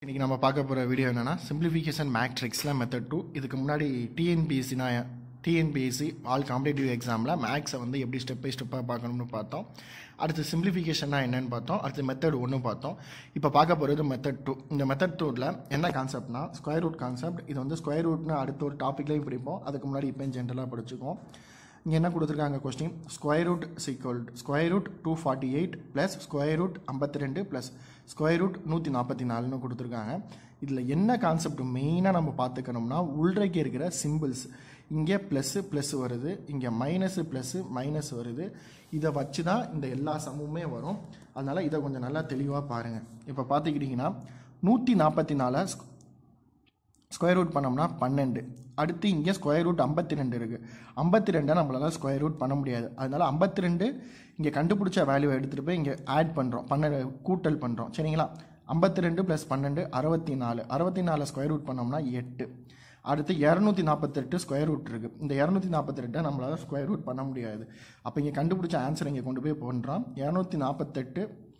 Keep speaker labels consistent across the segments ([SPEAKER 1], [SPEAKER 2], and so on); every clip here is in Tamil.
[SPEAKER 1] இன்றைக்கி நம்ம பார்க்க போகிற வீடியோ என்னென்னா சிம்பிளிஃபிகேஷன் மேட்ரிக்ஸில் மெத்தட் டூ இதுக்கு முன்னாடி டிஎன்பிஎஸ்சினா டிஎன்பிஎஸ்சி ஆல் காம்படேட்டிவ் எக்ஸாமில் மேக்ஸை வந்து எப்படி ஸ்டெப் பை ஸ்டெப்பாக பார்க்கணும்னு பார்த்தோம் அடுத்து சிம்பிளிஃபிகேஷன்னா என்னன்னு பார்த்தோம் அடுத்து மெத்தட் ஒன்று பார்த்தோம் இப்போ பார்க்க போகிறது மெத்தட் டூ இந்த மெத்தட் டூவில் என்ன கான்செப்ட்னா ஸ்கொயர் ரூட் கான்செப்ட் இது வந்து ஸ்கொயர் ரூட்னு அடுத்த ஒரு டாப்பிக்லேயும் பிடிப்போம் அதுக்கு முன்னாடி இப்போ ஜென்ரலாக படிச்சுக்குவோம் இங்கே என்ன கொடுத்துருக்காங்க question square root equal square root two forty eight plus square root ஐம்பத்தி ரெண்டு ப்ளஸ் ஸ்கொயர் ரூட் நூற்றி நாற்பத்தி நாலுன்னு கொடுத்துருக்காங்க இதில் என்ன கான்செப்ட் மெயினாக நம்ம பார்த்துக்கணும்னா உள்றைக்கு இருக்கிற சிம்பிள்ஸ் இங்கே ப்ளஸ்ஸு ப்ளஸ் வருது இங்கே மைனஸு ப்ளஸ்ஸு மைனஸ் வருது இதை வச்சு தான் இந்த எல்லா சமமுமே வரும் அதனால் இதை கொஞ்சம் நல்லா தெளிவாக பாருங்கள் இப்போ பார்த்துக்கிட்டிங்கன்னா நூற்றி நாற்பத்தி நாலை ஸ்கொயர் ரூட் பண்ணோம்னா பன்னெண்டு அடுத்து இங்கே ஸ்கொயர் ரூட் ஐம்பத்தி ரெண்டு இருக்குது ஐம்பத்தி ரெண்டை நம்மளால ஸ்கொயர் ரூட் பண்ண முடியாது அதனால் ஐம்பத்தி ரெண்டு இங்கே கண்டுபிடிச்ச வேல்யூவை எடுத்துகிட்டு போய் இங்கே ஆட் பண்ணுறோம் பன்னெண்டு கூட்டல் பண்ணுறோம் சரிங்களா ஐம்பத்தி ரெண்டு ப்ளஸ் பன்னெண்டு அறுபத்தி நாலு அறுபத்தி நாலு ஸ்கொயர் ரூட் பண்ணோம்னா எட்டு அடுத்து இரநூத்தி நாற்பத்தெட்டு ஸ்கொயர் ரூட் இருக்குது இந்த இரநூத்தி நாற்பத்தெட்டை நம்மளால் ஸ்கொயர் ரூட் பண்ண முடியாது அப்போ இங்கே கண்டுபிடிச்ச ஆன்சர் இங்கே கொண்டு போய் போடுறோம் இரநூத்தி நாற்பத்தெட்டு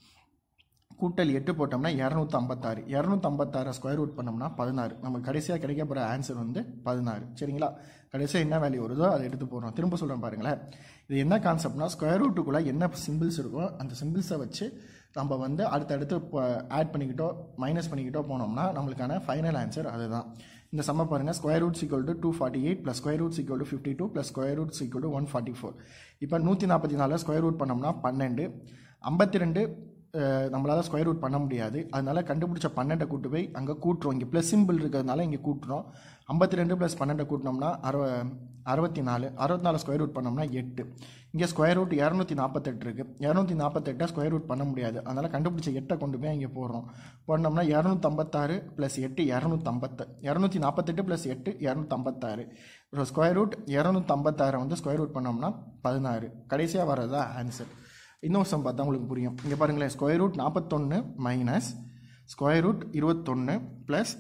[SPEAKER 1] கூட்டல் எட்டு போட்டோம்னா இரநூத்தி ஐம்பத்தாறு இரநூத்தி ஐம்பத்தாறு ஸ்கொயர் ரூட் பண்ணோம்னா பதினாறு நமக்கு கடைசியாக கிடைக்க போகிற ஆன்சர் வந்து பதினாறு சரிங்களா கடைசியாக என்ன வேல்யூ வருதோ அதை எடுத்து போடுறோம் திரும்ப சொல்கிறேன் பாருங்களேன் இது என்ன கான்செப்ட்னா ஸ்கொயர் ரூட்டுக்குள்ளே என்ன சிம்பிள்ஸ் இருக்கோ அந்த சிம்பிள்ஸை வச்சு நம்ம வந்து அடுத்தடுத்து ஆட் பண்ணிக்கிட்டோ மைனஸ் பண்ணிக்கிட்டோ போனோம்னா நம்மளுக்கான ஃபைனல் ஆன்சர் அதுதான் இந்த சம்ம பாருங்கள் square root equal to two forty eight plus square root equal to fifty two plus square root equal to one forty four இப்போ நூற்றி நாற்பத்தி நாலு ஸ்கொயர் ரூட் பண்ணோம்னா பன்னெண்டு ஐம்பத்தி ரெண்டு நம்மளால் ஸ்கொயர் ரூட் பண்ண முடியாது அதனால் கண்டுபிடிச்ச பன்னெண்டை கூட்டு போய் அங்கே கூட்டுறோம் இங்கே ப்ளஸ் சிம்பிள் இருக்கிறதுனால இங்கே கூட்டுறோம் ஐம்பத்தி ரெண்டு ப்ளஸ் பன்னெண்டை கூட்டினோம்னா அறுவ அறுபத்தி நாலு அறுபத்தி நாலு ஸ்கொயர் ரூட் பண்ணோம்னா எட்டு இங்கே ஸ்கொயர் ரூட் இரநூத்தி நாற்பத்தெட்டு இருக்குது இரநூத்தி நாற்பத்தெட்டை ஸ்கொயர் ரூட் பண்ண முடியாது அதனால் கண்டுபிடிச்ச எட்டை கொண்டு போய் இங்கே போடுறோம் போனோம்னா இரநூத்தம்பத்தாறு ப்ளஸ் எட்டு இரநூத்தம்பத்து இரநூத்தி நாற்பத்தெட்டு ப்ளஸ் எட்டு இரநூத்தம்பத்தாறு ஒரு ஸ்கொயர் ரூட் இரநூத்தம்பத்தாறை வந்து ஸ்கொயர் ரூட் பண்ணோம்னா பதினாறு கடைசியாக வர்றதா ஆன்சர் இன்னொரு சம் பார்த்தா உங்களுக்கு புரியும் இங்கே பாருங்களேன் ஸ்கொயர் ரூட் நாற்பத்தொன்று மைனஸ் ஸ்கொயர் ரூட் இருபத்தொன்று ப்ளஸ்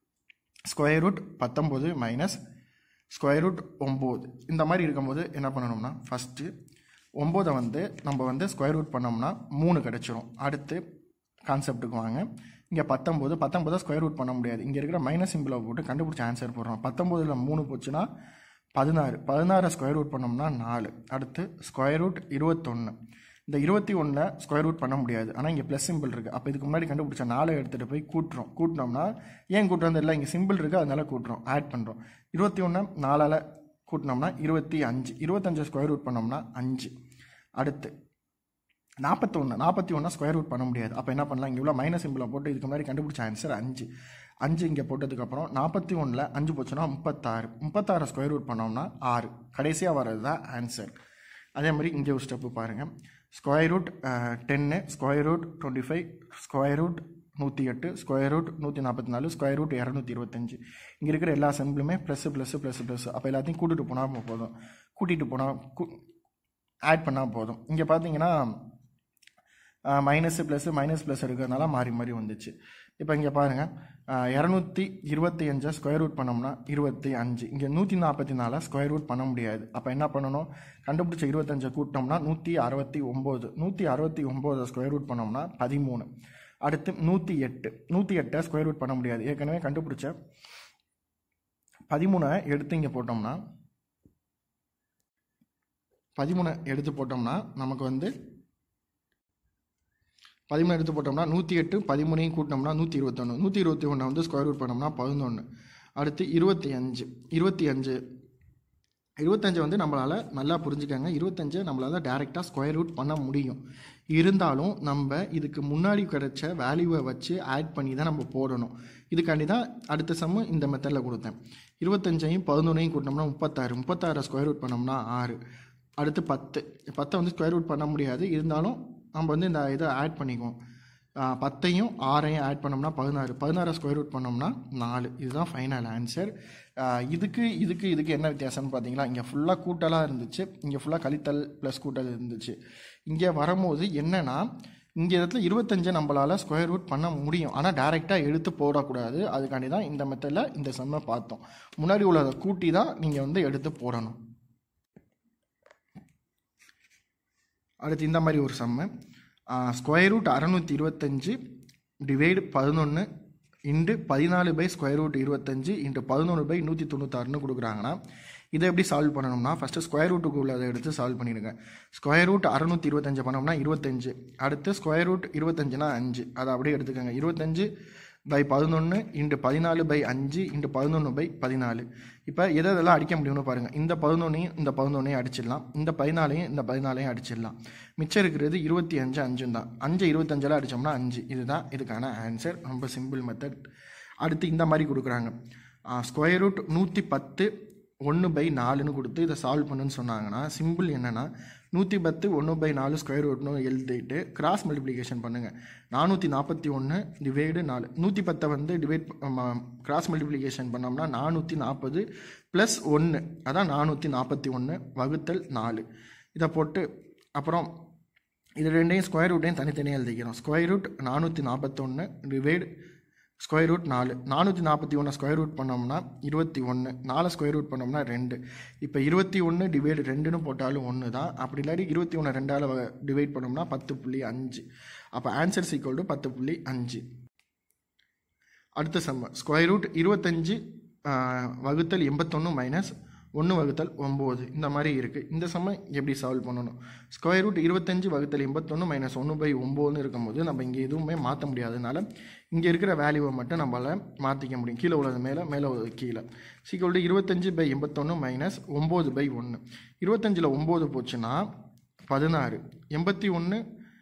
[SPEAKER 1] ஸ்கொயர் ரூட் பத்தொம்போது மைனஸ் ஸ்கொயர் ரூட் ஒம்பது இந்த மாதிரி இருக்கும்போது என்ன பண்ணணும்னா ஃபஸ்ட்டு ஒம்போதை வந்து நம்ம வந்து ஸ்கொயர் ரூட் பண்ணோம்னா மூணு கிடச்சிரும் அடுத்து கான்செப்ட்டுக்கு வாங்க இங்கே பத்தொம்போது பத்தொம்போதை ஸ்கொயர் ரூட் பண்ண முடியாது இங்கே இருக்கிற மைனஸ் சிம்பிளை போட்டு கண்டுபிடிச்ச ஆன்சர் போடுறோம் பத்தொம்போதில் மூணு போச்சுன்னா பதினாறு பதினாறு ஸ்கொயர் ரூட் பண்ணோம்னா நாலு அடுத்து ஸ்கொயர் ரூட் இருபத்தொன்று இந்த இருபத்தி ஒன்றில் ஸ்கொயர் ரூட் பண்ண முடியாது ஆனால் இங்கே ப்ளஸ் சிம்பிள் இருக்குது அப்போ இதுக்கு முன்னாடி கண்டுபிடிச்ச நாலை எடுத்துகிட்டு போய் கூட்டுறோம் கூட்டினோம்னா ஏன் கூட்டுறது இல்லை இங்கே சிம்பிள் இருக்குது அதனால கூட்டுறோம் ஆட் பண்ணுறோம் இருபத்தி ஒன்று நாலால் கூட்டினோம்னா இருபத்தி அஞ்சு இருபத்தஞ்சு ஸ்கொயர் ரூட் பண்ணோம்னா அஞ்சு அடுத்து நாற்பத்தொன்று நாற்பத்தி ஒன்றா ஸ்கொயர் ரூட் பண்ண முடியாது அப்போ என்ன பண்ணலாம் இங்கே உள்ள மைனஸ் சிம்பிளை போட்டு இதுக்கு முன்னாடி கண்டுபிடிச்ச ஆன்சர் அஞ்சு அஞ்சு இங்கே போட்டதுக்கப்புறம் நாற்பத்தி ஒன்றில் அஞ்சு போச்சுன்னா முப்பத்தாறு முப்பத்தாறு ஸ்கொயர் ரூட் பண்ணோம்னா ஆறு கடைசியாக வர்றது தான் ஆன்சர் அதே மாதிரி இங்கே ஒரு ஸ்டெப்பு பாருங்கள் ஸ்கொயர் ரூட் டென்னு square root twenty five square root நூற்றி எட்டு ஸ்கொயர் ரூட் நூற்றி நாற்பத்தி நாலு ஸ்கொயர் ரூட் இரநூத்தி இருபத்தஞ்சு இங்கே இருக்கிற எல்லா சிம்பிளுமே ப்ளஸ்ஸு ப்ளஸ்ஸு ப்ளஸ் ப்ளஸ் அப்போ எல்லாத்தையும் கூட்டிகிட்டு போனால் போதும் கூட்டிகிட்டு போனால் ஆட் பண்ணால் போதும் இங்கே பார்த்தீங்கன்னா மைனஸு ப்ளஸ்ஸு மைனஸ் ப்ளஸ் இருக்கிறதுனால மாறி மாறி வந்துச்சு இப்போ இங்கே பாருங்கள் இரநூத்தி இருபத்தி அஞ்சை ஸ்கொயர் ரூட் பண்ணோம்னா இருபத்தி அஞ்சு இங்கே நூற்றி நாற்பத்தி நாலு ஸ்கொயர் ரூட் பண்ண முடியாது அப்போ என்ன பண்ணணும் கண்டுபிடிச்ச இருபத்தஞ்சை கூட்டினோம்னா நூற்றி அறுபத்தி ஒம்பது நூற்றி அறுபத்தி ஒம்போதை ஸ்கொயர் ரூட் பண்ணோம்னா பதிமூணு அடுத்து நூற்றி எட்டு நூற்றி எட்டை ஸ்கொயர் ரூட் பண்ண முடியாது ஏற்கனவே கண்டுபிடிச்ச பதிமூணை எடுத்து இங்கே போட்டோம்னா பதிமூணை எடுத்து போட்டோம்னா நமக்கு வந்து பதிமூணு எடுத்து போட்டோம்னா நூற்றி எட்டு பதிமூணையும் கூட்டினோம்னா நூற்றி இருபத்தொன்று நூற்றி இருபத்தி ஒன்றை வந்து ஸ்கொயர் ரூட் பண்ணோம்னா பதினொன்று அடுத்து இருபத்தி அஞ்சு இருபத்தி அஞ்சு இருபத்தஞ்சை வந்து நம்மளால் நல்லா புரிஞ்சுக்கங்க இருபத்தஞ்சை நம்மளால் டேரெக்டாக ஸ்கொயர் ரூட் பண்ண முடியும் இருந்தாலும் நம்ம இதுக்கு முன்னாடி கிடைச்ச வேல்யூவை வச்சு ஆட் பண்ணி தான் நம்ம போடணும் இதுக்காண்டி தான் அடுத்த சம்மு இந்த மெத்தடில் கொடுத்தேன் இருபத்தஞ்சையும் பதினொன்றையும் கூட்டினோம்னா முப்பத்தாறு முப்பத்தாறு ஸ்கொயர் ரூட் பண்ணோம்னா ஆறு அடுத்து பத்து பத்தை வந்து ஸ்கொயர் ரூட் பண்ண முடியாது இருந்தாலும் நம்ம வந்து இந்த இதை ஆட் பண்ணிக்குவோம் பத்தையும் ஆறையும் ஆட் பண்ணோம்னா பதினாறு பதினாறு ஸ்கொயர் ரூட் பண்ணோம்னா நாலு இதுதான் ஃபைனல் ஆன்சர் இதுக்கு இதுக்கு இதுக்கு என்ன வித்தியாசம்னு பார்த்தீங்களா இங்கே ஃபுல்லாக கூட்டலாக இருந்துச்சு இங்கே ஃபுல்லாக கழித்தல் ப்ளஸ் கூட்டல் இருந்துச்சு இங்கே வரும்போது என்னென்னா இங்கே இடத்துல இருபத்தஞ்சை நம்மளால் ஸ்கொயர் ரூட் பண்ண முடியும் ஆனால் டேரெக்டாக எடுத்து போடக்கூடாது அதுக்காண்டி தான் இந்த மெத்தடில் இந்த செம்மை பார்த்தோம் முன்னாடி உள்ளதை கூட்டி தான் நீங்கள் வந்து எடுத்து போடணும் அடுத்து இந்த மாதிரி ஒரு சம்மு ஸ்கொயர் ரூட் அறநூற்றி இருபத்தஞ்சு டிவைடு பதினொன்று இன்ட்டு பதினாலு பை ஸ்கொயர் ரூட் இருபத்தஞ்சு இன்ட்டு பதினொன்று பை நூற்றி தொண்ணூத்தாறுன்னு கொடுக்குறாங்கன்னா இதை எப்படி சால்வ் பண்ணணும்னா ஃபஸ்ட்டு ஸ்கொயர் ரூட்டுக்கு உள்ளதை எடுத்து சால்வ் பண்ணிடுங்க ஸ்கொயர் ரூட் அறநூற்றி இருபத்தஞ்சு பண்ணோம்னா இருபத்தஞ்சு அடுத்து ஸ்கொயர் ரூட் இருபத்தஞ்சுனா அஞ்சு அதை அப்படியே எடுத்துக்கோங்க இருபத்தஞ்சு பை பதினொன்று இன்ட்டு பதினாலு பை அஞ்சு இன்ட்டு பதினொன்று பை பதினாலு இப்போ எதை எதெல்லாம் அடிக்க முடியும்னு பாருங்கள் இந்த பதினொன்றையும் இந்த பதினொன்றையும் அடிச்சிடலாம் இந்த பதினாலையும் இந்த பதினாலையும் அடிச்சிடலாம் மிச்சம் இருக்கிறது இருபத்தி அஞ்சு அஞ்சும் தான் அஞ்சு இருபத்தஞ்செல்லாம் அடித்தோம்னா அஞ்சு இதுதான் இதுக்கான ஆன்சர் ரொம்ப சிம்பிள் மெத்தட் அடுத்து இந்த மாதிரி கொடுக்குறாங்க ஸ்கொயர் ரூட் நூற்றி பத்து ஒன்று பை நாலுன்னு கொடுத்து இதை சால்வ் பண்ணுன்னு சொன்னாங்கன்னா சிம்பிள் என்னென்னா நூற்றி பத்து ஒன்று பை நாலு ஸ்கொயர் ரூட்னு எழுதிட்டு கிராஸ் மல்டிப்ளிகேஷன் பண்ணுங்கள் நானூற்றி நாற்பத்தி ஒன்று டிவைடு நாலு நூற்றி பத்தை வந்து டிவைட் கிராஸ் மல்டிப்ளிகேஷன் பண்ணோம்னா நானூற்றி நாற்பது ப்ளஸ் ஒன்று அதான் நானூற்றி நாற்பத்தி ஒன்று வகுத்தல் நாலு இதை போட்டு அப்புறம் இது ரெண்டையும் ஸ்கொயர் ரூட்டையும் தனித்தனியாக எழுதிக்கிறோம் ஸ்கொயர் ரூட் நானூற்றி நாற்பத்தொன்று டிவைடு ஸ்கொயர் ரூட் நாலு நானூற்றி நாற்பத்தி ஒன்று ஸ்கொயர் ரூட் பண்ணோம்னா இருபத்தி ஒன்று நாலு ஸ்கொயர் ரூட் பண்ணோம்னா ரெண்டு இப்போ இருபத்தி ஒன்று டிவைடு ரெண்டுன்னு போட்டாலும் ஒன்று தான் அப்படி இல்லாட்டி இருபத்தி ஒன்று ரெண்டால் டிவைட் பண்ணோம்னா பத்து புள்ளி அஞ்சு அப்போ ஆன்சர் சீக்வல் டு பத்து புள்ளி அஞ்சு அடுத்த சம்ம ஸ்கொயர் ரூட் இருபத்தஞ்சு வகுத்தல் எண்பத்தொன்று மைனஸ் ஒன்று வகுத்தல் ஒம்பது இந்த மாதிரி இருக்குது இந்த சம்ம எப்படி சால்வ் பண்ணணும் ஸ்கொயர் ரூட் இருபத்தஞ்சு வகுத்தல் எண்பத்தொன்று மைனஸ் ஒன்று பை ஒம்போதுன்னு இருக்கும்போது நம்ம இங்கே எதுவுமே மாற்ற முடியாதனால இங்கே இருக்கிற வேல்யூவை மட்டும் நம்மளால் மாற்றிக்க முடியும் கீழே உள்ளது மேலே மேலே உள்ளது கீழே சீக்கிரம் இருபத்தஞ்சு பை எண்பத்தொன்று மைனஸ் ஒம்பது பை ஒன்று இருபத்தஞ்சில் ஒம்பது போச்சுன்னா பதினாறு எண்பத்தி ஒன்று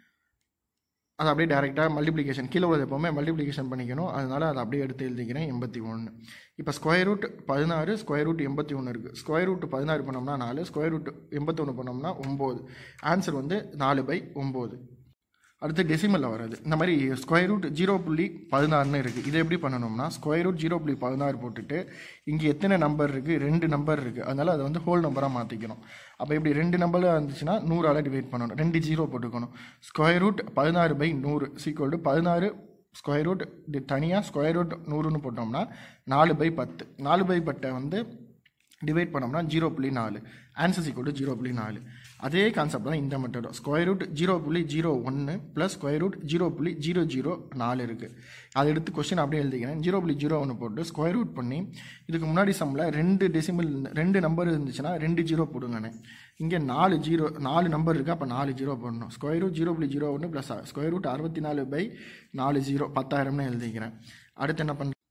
[SPEAKER 1] அது அப்படியே டேரெக்டாக மல்டிப்ளிகேஷன் கீழே உள்ளது எப்போவுமே மல்டிப்ளிகேஷன் பண்ணிக்கணும் அதனால் அதை அப்படியே எடுத்து எழுதிக்கிறேன் எண்பத்தி ஒன்று இப்போ ஸ்கொயர் ரூட் பதினாறு ஸ்கொயர் ரூட் எண்பத்தி ஒன்று இருக்குது ஸ்கொயர் ரூட் பதினாறு பண்ணோம்னா நாலு ஸ்கொயர் ரூட் எண்பத்தொன்று பண்ணோம்னா ஒம்பது ஆன்சர் வந்து நாலு பை ஒம்பது அடுத்து டெசிமலில் வராது இந்த மாதிரி ஸ்கொயர் ரூட் ஜீரோ புள்ளி பதினாறுன்னு இருக்குது இதை எப்படி பண்ணணும்னா ஸ்கொயர் ரூட் ஜீரோ புள்ளி பதினாறு போட்டுட்டு இங்கே எத்தனை நம்பர் இருக்குது ரெண்டு நம்பர் இருக்குது அதனால் அதை வந்து ஹோல் நம்பராக மாற்றிக்கணும் அப்போ இப்படி ரெண்டு நம்பராக இருந்துச்சுன்னா நூறால் டிவைட் பண்ணணும் ரெண்டு ஜீரோ போட்டுக்கணும் ஸ்கொயர் ரூட் பதினாறு பை நூறு சீக்வல் டு பதினாறு ஸ்கொயர் ரூட் இது தனியாக ஸ்கொயர் ரூட் நூறுன்னு போட்டோம்னா நாலு பை பத்து நாலு பை பட்டை வந்து டிவைட் பண்ணோம்னா ஜீரோ புள்ளி நாலு ஆன்சர் ஈக்குவல் டு ஜீரோ புள்ளி நாலு அதே கான்செப்ட் தான் இந்த மெத்தடும் ஸ்கொயர் ரூட் ஜீரோ புள்ளி ஜீரோ ஒன்று ப்ளஸ் ஸ்கொயர் ரூட் ஜீரோ புள்ளி ஜீரோ ஜீரோ நாலு இருக்குது அதை எடுத்து கொஸ்டின் அப்படியே எழுதிக்கிறேன் ஜீரோ புள்ளி ஜீரோ ஒன்று போட்டு ஸ்கொயர் ரூட் பண்ணி இதுக்கு முன்னாடி சம்மில் ரெண்டு டெசிமல் ரெண்டு நம்பர் இருந்துச்சுன்னா ரெண்டு ஜீரோ போடுங்கண்ணே இங்கே நாலு ஜீரோ நாலு நம்பர் இருக்குது அப்போ நாலு ஜீரோ போடணும் ஸ்கொயர் ரூட் ஜீரோ புள்ளி ஜீரோ ஒன்று ப்ளஸ் ஸ்கொயர் ரூட் அறுபத்தி நாலு பை நாலு ஜீரோ பத்தாயிரம்னு எழுதிக்கிறேன் அடுத்து என்ன பண்ணுறேன்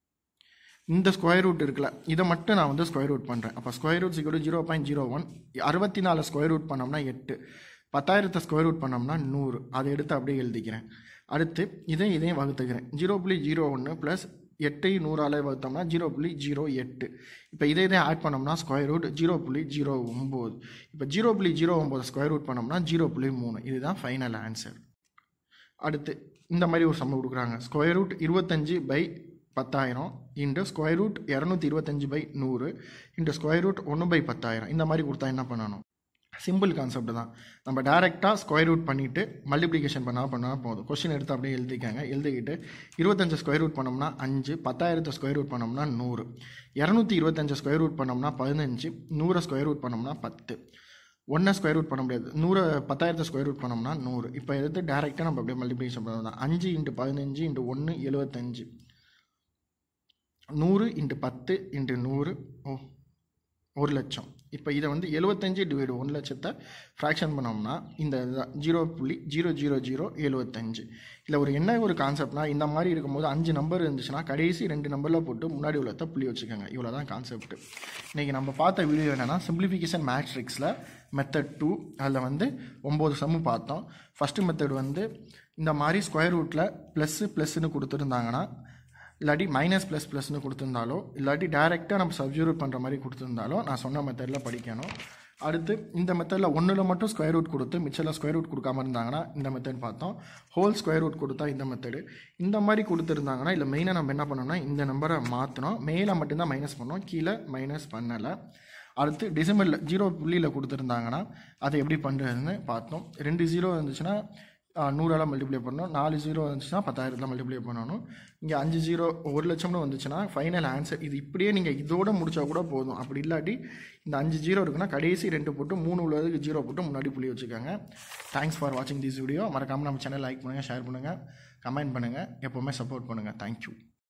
[SPEAKER 1] இந்த ஸ்கொயர் ரூட் இருக்குல்ல இதை மட்டும் நான் வந்து ஸ்கொயர் ரூட் பண்ணுறேன் அப்போ square root equal zero point zero one அறுபத்தி நாலு ஸ்கொயர் ரூட் பண்ணோம்னா எட்டு பத்தாயிரத்தை ஸ்கொயர் ரூட் பண்ணோம்னா நூறு அதை எடுத்து அப்படியே எழுதிக்கிறேன் அடுத்து இதையும் இதையும் வகுத்துக்கிறேன் ஜீரோ புள்ளி ஜீரோ ஒன்று ப்ளஸ் எட்டையும் நூறாலே வகுத்தோம்னா ஜீரோ புள்ளி ஜீரோ எட்டு இப்போ இதை இதை ஆட் பண்ணோம்னா ஸ்கொயர் ரூட் ஜீரோ புள்ளி ஜீரோ ஒம்பது இப்போ ஜீரோ புள்ளி ஜீரோ ஒம்பது ஸ்கொயர் ரூட் பண்ணோம்னா ஜீரோ புள்ளி மூணு இதுதான் ஃபைனல் ஆன்சர் அடுத்து இந்த மாதிரி ஒரு சம்ம கொடுக்குறாங்க ஸ்கொயர் ரூட் இருபத்தஞ்சு பை பத்தாயிரம் இன்ட்டு ஸ்கொயர் ரூட் இரநூத்தி இருபத்தஞ்சு பை நூறு இன்ட்டு ஸ்கொயர் ரூட் ஒன்று பை பத்தாயிரம் இந்த மாதிரி கொடுத்தா என்ன பண்ணணும் சிம்பிள் கான்செப்ட் தான் நம்ம டேரெக்டாக ஸ்கொயர் ரூட் பண்ணிவிட்டு மல்டிப்ளிகேஷன் பண்ணால் பண்ணால் போதும் கொஸ்டின் எடுத்து அப்படியே எழுதிக்காங்க எழுதிக்கிட்டு இருபத்தஞ்சு ஸ்கொயர் ரூட் பண்ணோம்னா அஞ்சு பத்தாயிரத்தை ஸ்கொயர் ரூட் பண்ணோம்னா நூறு இரநூத்தி இருபத்தஞ்சு ஸ்கொயர் ரூட் பண்ணோம்னா பதினஞ்சு நூறு ஸ்கொயர் ரூட் பண்ணோம்னா பத்து ஒன்றை ஸ்கொயர் ரூட் பண்ண முடியாது நூறு பத்தாயிரத்தை ஸ்கொயர் ரூட் பண்ணோம்னா நூறு இப்போ எடுத்து டேரெக்டாக நம்ம அப்படியே மல்டிப்ளிகேஷன் பண்ணணும் தான் அஞ்சு இன்ட்டு பதினஞ்சு இன்ட்டு ஒன்று எழுபத்தஞ்சு நூறு இன்ட்டு பத்து இன்ட்டு நூறு ஓ ஒரு லட்சம் இப்போ இதை வந்து எழுபத்தஞ்சு டிவைடு ஒன்று லட்சத்தை ஃப்ராக்ஷன் பண்ணோம்னா இந்த இதுதான் ஜீரோ புள்ளி ஜீரோ ஜீரோ ஜீரோ எழுபத்தஞ்சு இல்லை ஒரு என்ன ஒரு கான்செப்ட்னா இந்த மாதிரி இருக்கும்போது அஞ்சு நம்பர் இருந்துச்சுன்னா கடைசி ரெண்டு நம்பரில் போட்டு முன்னாடி உள்ளத்தை புள்ளி வச்சுக்கோங்க இவ்வளோ தான் கான்செப்ட் இன்றைக்கி நம்ம பார்த்த வீடியோ என்னென்னா சிம்பிளிஃபிகேஷன் மேட்ரிக்ஸில் மெத்தட் டூ அதில் வந்து ஒம்பது சம்மு பார்த்தோம் ஃபஸ்ட்டு மெத்தட் வந்து இந்த மாதிரி ஸ்கொயர் ரூட்டில் ப்ளஸ்ஸு ப்ளஸ்ன்னு கொடுத்துருந்தாங்கன்னா இல்லாட்டி மைனஸ் ப்ளஸ் ப்ளஸ்னு கொடுத்துருந்தாலோ இல்லாட்டி டேரெக்டாக நம்ம சப்ஜூரூட் பண்ணுற மாதிரி கொடுத்துருந்தாலோ நான் சொன்ன மெத்தடில் படிக்கணும் அடுத்து இந்த மெத்தடில் ஒன்றில் மட்டும் ஸ்கொயர் ரூட் கொடுத்து மிச்சத்தில் ஸ்கொயர் ரூட் கொடுக்காம இருந்தாங்கன்னா இந்த மெத்தட் பார்த்தோம் ஹோல் ஸ்கொயர் ரூட் கொடுத்தா இந்த மெத்தடு இந்த மாதிரி கொடுத்துருந்தாங்கன்னா இல்லை மெயினாக நம்ம என்ன பண்ணோம்னா இந்த நம்பரை மாற்றணும் மேலே மட்டும்தான் மைனஸ் பண்ணோம் கீழே மைனஸ் பண்ணலை அடுத்து டிசம்பரில் ஜீரோ புள்ளியில் கொடுத்துருந்தாங்கன்னா அதை எப்படி பண்ணுறதுன்னு பார்த்தோம் ரெண்டு ஜீரோ இருந்துச்சுன்னா நூறால் மல்டிப்ளை பண்ணணும் நாலு ஜீரோ வந்துச்சுன்னா பத்தாயிரத்தில் மல்டிப்ளை பண்ணணும் இங்கே அஞ்சு ஜீரோ ஒரு லட்சம்னு வந்துச்சுன்னா ஃபைனல் ஆன்சர் இது இப்படியே நீங்கள் இதோட முடிச்சா கூட போதும் அப்படி இல்லாட்டி இந்த அஞ்சு ஜீரோ இருக்குன்னா கடைசி ரெண்டு போட்டு மூணு உள்ளதுக்கு ஜீரோ போட்டு முன்னாடி புள்ளி வச்சுக்கோங்க தேங்க்ஸ் ஃபார் வாட்சிங் திஸ் வீடியோ மறக்காமல் நம்ம சேனல் லைக் பண்ணுங்கள் ஷேர் பண்ணுங்கள் கமெண்ட் பண்ணுங்கள் எப்போவுமே சப்போர்ட் பண்ணுங்கள் தேங்க்யூ